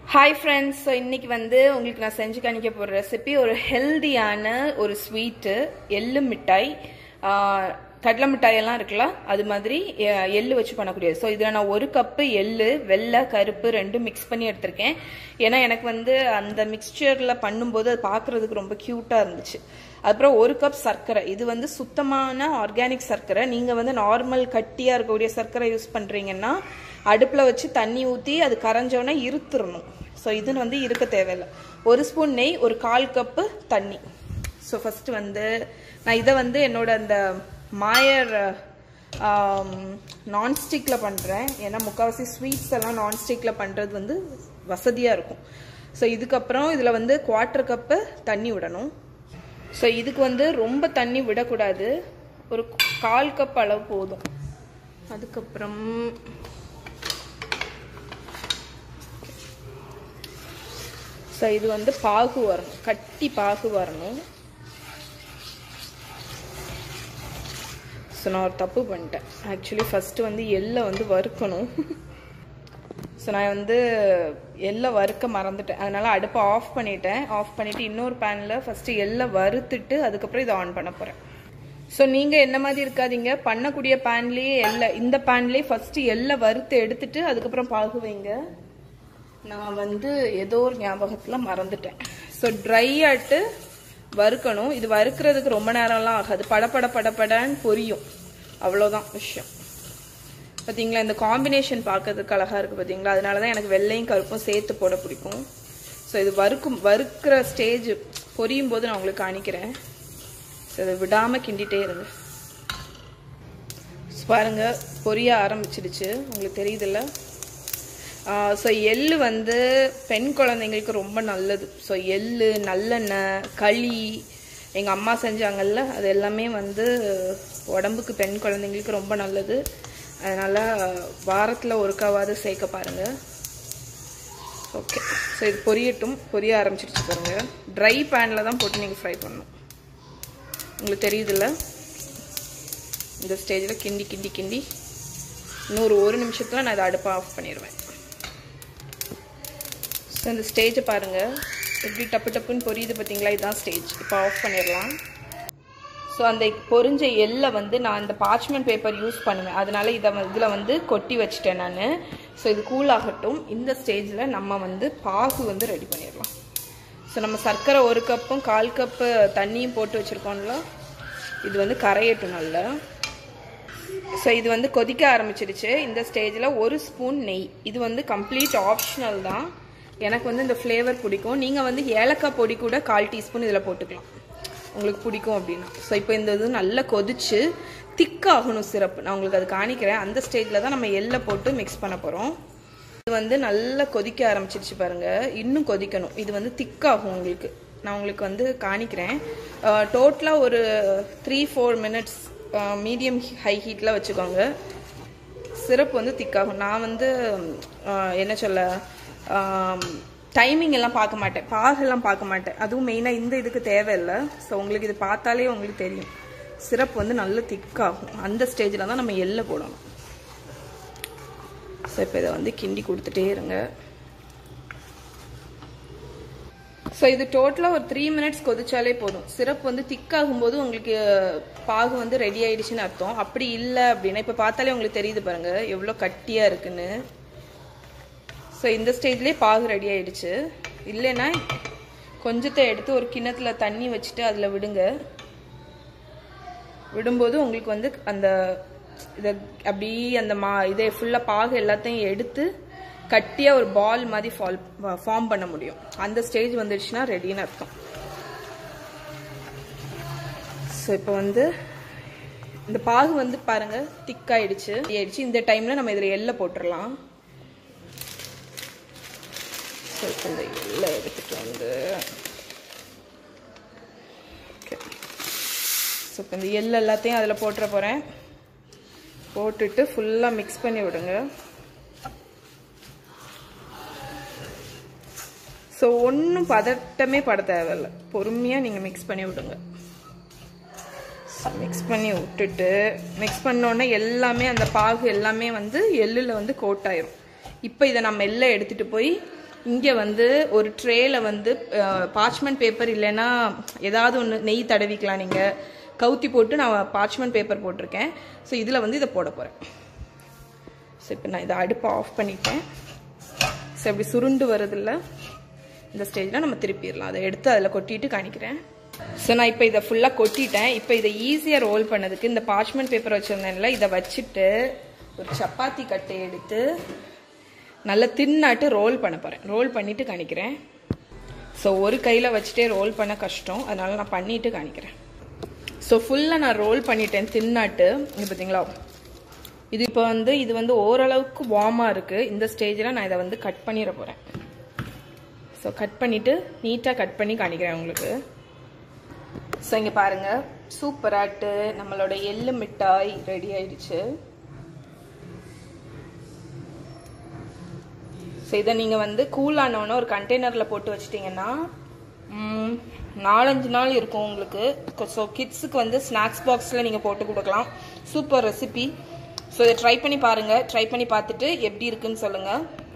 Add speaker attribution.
Speaker 1: hi friends so இன்னைக்கு வந்து உங்களுக்கு நான் செஞ்சு காணிக்க போகிற ரெசிபி ஒரு ஹெல்தியான ஒரு ஸ்வீட்டு எள்ளு மிட்டாய் ஆஹ், கடலை மிட்டாய் எல்லாம் இருக்குல்ல அது மாதிரி அஹ், எள்ளு வச்சு பண்ணக்கூடியது ஸோ இதில் நான் ஒரு கப்பு எள்ளு வெள்ளை கருப்பு ரெண்டும் மிக்ஸ் பண்ணி எடுத்திருக்கேன் ஏன்னா எனக்கு வந்து அந்த மிக்ஸ்சரில் பண்ணும்போது அது பார்க்குறதுக்கு ரொம்ப க்யூட்டாக இருந்துச்சு அப்புறம் ஒரு கப் சர்க்கரை இது வந்து சுத்தமான ஆர்கானிக் சர்க்கரை நீங்கள் வந்து நார்மல் கட்டியாக இருக்கக்கூடிய சர்க்கரை யூஸ் பண்ணுறீங்கன்னா அடுப்பில் வச்சு தண்ணி ஊற்றி அது கரைஞ்சோன்னே இருத்துறணும் ஸோ இது வந்து இருக்க தேவையில்லை ஒரு ஸ்பூன் நெய் ஒரு கால் கப்பு தண்ணி ஸோ ஃபஸ்ட்டு வந்து நான் இதை வந்து என்னோட அந்த மாயர் நான்ஸ்டிக்கில் பண்ணுறேன் ஏன்னா முக்கால்வாசி ஸ்வீட்ஸ் எல்லாம் நான்ஸ்டிக்கில் பண்ணுறது வந்து வசதியாக இருக்கும் ஸோ இதுக்கப்புறம் இதில் வந்து குவார்ட்டர் கப்பு தண்ணி விடணும் ஸோ இதுக்கு வந்து ரொம்ப தண்ணி விடக்கூடாது ஒரு கால் கப் அளவு போதும் அதுக்கப்புறம் ஸோ இது வந்து பாகு வரணும் கட்டி பாகு வரணும் ஸோ நான் ஒரு தப்பு பண்ணிட்டேன் ஆக்சுவலி ஃபஸ்ட்டு வந்து எள்ளை வந்து வறுக்கணும் ஸோ நான் வந்து எள்ளை வறுக்க மறந்துட்டேன் அதனால அடுப்பை ஆஃப் பண்ணிட்டேன் ஆஃப் பண்ணிட்டு இன்னொரு பேனில் ஃபஸ்ட்டு எள்ளை வறுத்துட்டு அதுக்கப்புறம் இதை ஆன் பண்ண போகிறேன் ஸோ நீங்கள் என்ன மாதிரி இருக்காதீங்க பண்ணக்கூடிய பேன்லேயே எள்ளை இந்த பேன்லேயே ஃபஸ்ட்டு எள்ளை வறுத்து எடுத்துட்டு அதுக்கப்புறம் பாகு வைங்க நான் வந்து ஏதோ ஒரு ஞாபகத்தில் மறந்துட்டேன் ஸோ ட்ரை ஆட்டு வறுக்கணும் இது வறுக்கிறதுக்கு ரொம்ப நேரம்லாம் ஆகாது படபட படபடன்னு பொரியும் அவ்வளோதான் விஷயம் பார்த்தீங்களா இந்த காம்பினேஷன் பார்க்கறதுக்கு அழகாக இருக்குது பார்த்தீங்களா அதனால தான் எனக்கு வெள்ளையும் கருப்பும் சேர்த்து போட பிடிக்கும் ஸோ இது வறுக்கும் வறுக்கிற ஸ்டேஜ் பொரியும் போது நான் உங்களுக்கு காணிக்கிறேன் ஸோ இதை விடாமல் கிண்டிகிட்டே இருங்க பாருங்க பொரிய ஆரம்பிச்சிடுச்சு உங்களுக்கு தெரியுதுல்ல ஸோ எள்ளு வந்து பெண் குழந்தைங்களுக்கு ரொம்ப நல்லது ஸோ எள்ளு நல்லெண்ணெய் களி எங்கள் அம்மா செஞ்சாங்கல்ல அது எல்லாமே வந்து உடம்புக்கு பெண் குழந்தைங்களுக்கு ரொம்ப நல்லது அதனால் வாரத்தில் ஒருக்காவது சேர்க்க பாருங்கள் ஓகே ஸோ இது பொரியட்டும் பொரிய ஆரம்பிச்சிருச்சு பாருங்கள் ட்ரை பேனில் தான் போட்டு நீங்கள் ஃப்ரை பண்ணணும் உங்களுக்கு தெரியுதுல்ல இந்த ஸ்டேஜில் கிண்டி கிண்டி கிண்டி இன்னொரு ஒரு நிமிஷத்தில் நான் இதை அடுப்பை ஆஃப் பண்ணிடுவேன் ஸோ இந்த ஸ்டேஜை பாருங்கள் எப்படி டப்பு டப்புன்னு பொரியுது பார்த்தீங்களா இதுதான் ஸ்டேஜ் இப்போ ஆஃப் பண்ணிடலாம் ஸோ அந்த பொரிஞ்ச எல்லை வந்து நான் இந்த பார்ச்மெண்ட் பேப்பர் யூஸ் பண்ணுவேன் அதனால இதை இதில் வந்து கொட்டி வச்சுட்டேன் நான் ஸோ இது கூல் ஆகட்டும் இந்த ஸ்டேஜில் நம்ம வந்து பாகு வந்து ரெடி பண்ணிடலாம் ஸோ நம்ம சர்க்கரை ஒரு கப்பும் கால் கப்பு தண்ணியும் போட்டு வச்சுருக்கோம்ல இது வந்து கரையட்டும் நல்லா ஸோ இது வந்து கொதிக்க ஆரம்பிச்சிடுச்சு இந்த ஸ்டேஜில் ஒரு ஸ்பூன் நெய் இது வந்து கம்ப்ளீட் ஆப்ஷனல் தான் எனக்கு வந்து இந்த ஃப்ளேவர் பிடிக்கும் நீங்கள் வந்து ஏலக்காய் பொடி கூட கால் டீஸ்பூன் இதில் போட்டுக்கலாம் உங்களுக்கு பிடிக்கும் அப்படின்னா ஸோ இப்போ இந்த இது நல்லா கொதிச்சு திக்காகணும் சிரப்பு நான் உங்களுக்கு அது காணிக்கிறேன் அந்த ஸ்டேஜில் தான் நம்ம எள்ளை போட்டு மிக்ஸ் பண்ண போகிறோம் இது வந்து நல்லா கொதிக்க ஆரம்பிச்சிருச்சு பாருங்க இன்னும் கொதிக்கணும் இது வந்து திக்காகும் உங்களுக்கு நான் உங்களுக்கு வந்து காணிக்கிறேன் டோட்டலாக ஒரு three four minutes medium high ஹீட்டில் வச்சுக்கோங்க சிரப் வந்து திக்காகும் நான் வந்து அஹ், என்ன சொல்ல டைமிங் எல்லாம் பார்க்க மாட்டேன் பாகெல்லாம் பார்க்க மாட்டேன் அதுவும் மெயினாக இந்த இதுக்கு தேவையில்லை ஸோ உங்களுக்கு இது பார்த்தாலே உங்களுக்கு தெரியும் சிரப் வந்து நல்ல திக்காகும் அந்த ஸ்டேஜில் தான் நம்ம எள்ளை போடணும் ஸோ இப்போ இதை வந்து கிண்டி கொடுத்துட்டே இருங்க ஸோ இது டோட்டலாக ஒரு த்ரீ மினிட்ஸ் கொதிச்சாலே போதும் சிரப் வந்து திக்காகும் போது உங்களுக்கு பாகு வந்து ரெடி ஆயிடுச்சுன்னு அர்த்தம் அப்படி இல்லை அப்படின்னா இப்போ பார்த்தாலே உங்களுக்கு தெரியுது பாருங்க எவ்வளோ கட்டியாக இருக்குன்னு ஸோ இந்த ஸ்டேஜ்லேயே பாகு ரெடி ஆயிடுச்சு இல்லைன்னா கொஞ்சத்தை எடுத்து ஒரு கிண்ணத்துல தண்ணி வச்சுட்டு அதில் விடுங்க விடும்போது உங்களுக்கு வந்து அந்த இதை அப்படி அந்த மா இதை ஃபுல்லாக பாகு எல்லாத்தையும் எடுத்து கட்டியாக ஒரு பால் மாதிரி ஃபால் ஃபார்ம் பண்ண முடியும் அந்த ஸ்டேஜ் வந்துடுச்சுன்னா ரெடின்னு அர்த்தம் ஸோ இப்போ வந்து இந்த பாகு வந்து பாருங்க திக்காயிடுச்சு ஆயிடுச்சு இந்த டைமில் நம்ம இதில் எள்ளை போட்டுடலாம் ஸோ இப்போ இந்த எள்ளை எடுத்துட்டு வந்து ஓகே ஸோ இப்போ இந்த எள் எல்லாத்தையும் அதில் போட்டுற போகிறேன் போட்டுட்டு ஃபுல்லாக மிக்ஸ் பண்ணி விடுங்க ஸோ ஒன்றும் பதட்டமே பட தேவையில்ல பொறுமையாக நீங்கள் மிக்ஸ் பண்ணி விடுங்க மிக்ஸ் பண்ணி விட்டுட்டு மிக்ஸ் பண்ணோன்னே எல்லாமே அந்த பாகு எல்லாமே வந்து எள்ளில் வந்து கோட் ஆயிரும் இப்போ இதை நம்ம எல்லாம் எடுத்துகிட்டு போய் இங்கே வந்து ஒரு ட்ரேல வந்து பார்ச்மெண்ட் பேப்பர் இல்லைன்னா ஏதாவது ஒன்று நெய் தடவிக்கலாம் நீங்கள் கவுத்தி போட்டு நான் பார்ச்மெண்ட் பேப்பர் போட்டிருக்கேன் ஸோ இதில் வந்து இதை போட போகிறேன் ஸோ இப்போ நான் இதை அடுப்பை ஆஃப் பண்ணிட்டேன் ஸோ இப்படி சுருண்டு வருதில்ல இந்த ஸ்டேஜில் நம்ம திருப்பிடலாம் அதை எடுத்து அதில் கொட்டிட்டு காணிக்கிறேன் ஸோ நான் இப்போ இதை ஃபுல்லாக கொட்டிட்டேன் இப்போ இதை ஈஸியாக ரோல் பண்ணதுக்கு இந்த பார்ச்மெண்ட் பேப்பர் வச்சுருந்தேன்ல இதை வச்சுட்டு ஒரு சப்பாத்தி கட்டை எடுத்து நல்லா தின்னாட்டு ரோல் பண்ண போகிறேன் ரோல் பண்ணிவிட்டு காணிக்கிறேன் ஸோ ஒரு கையில் வச்சுட்டே ரோல் பண்ண கஷ்டம் அதனால நான் பண்ணிட்டு காணிக்கிறேன் ஸோ ஃபுல்லாக நான் ரோல் பண்ணிட்டேன் தின்னாட்டு இங்கே பார்த்தீங்களா இது இப்போ வந்து இது வந்து ஓரளவுக்கு வார்மாக இருக்குது இந்த ஸ்டேஜில் நான் இதை வந்து கட் பண்ணிட போகிறேன் ஸோ கட் பண்ணிவிட்டு நீட்டாக கட் பண்ணி காணிக்கிறேன் உங்களுக்கு ஸோ இங்கே பாருங்கள் சூப்பராட்டு நம்மளோட எள்ளு மிட்டாய் ரெடி ஆயிடுச்சு ஸோ இதை நீங்கள் வந்து கூலானவொன்னே ஒரு கண்டெய்னரில் போட்டு வச்சிட்டிங்கன்னா ம், நாலஞ்சு நாள் இருக்கும் உங்களுக்கு ஸோ கிட்ஸுக்கு வந்து ஸ்நாக்ஸ் பாக்ஸில் நீங்கள் போட்டு கொடுக்கலாம் சூப்பர் ரெசிபி ஸோ இதை ட்ரை பண்ணி பாருங்கள் ட்ரை பண்ணி பார்த்துட்டு எப்படி இருக்குன்னு சொல்லுங்கள்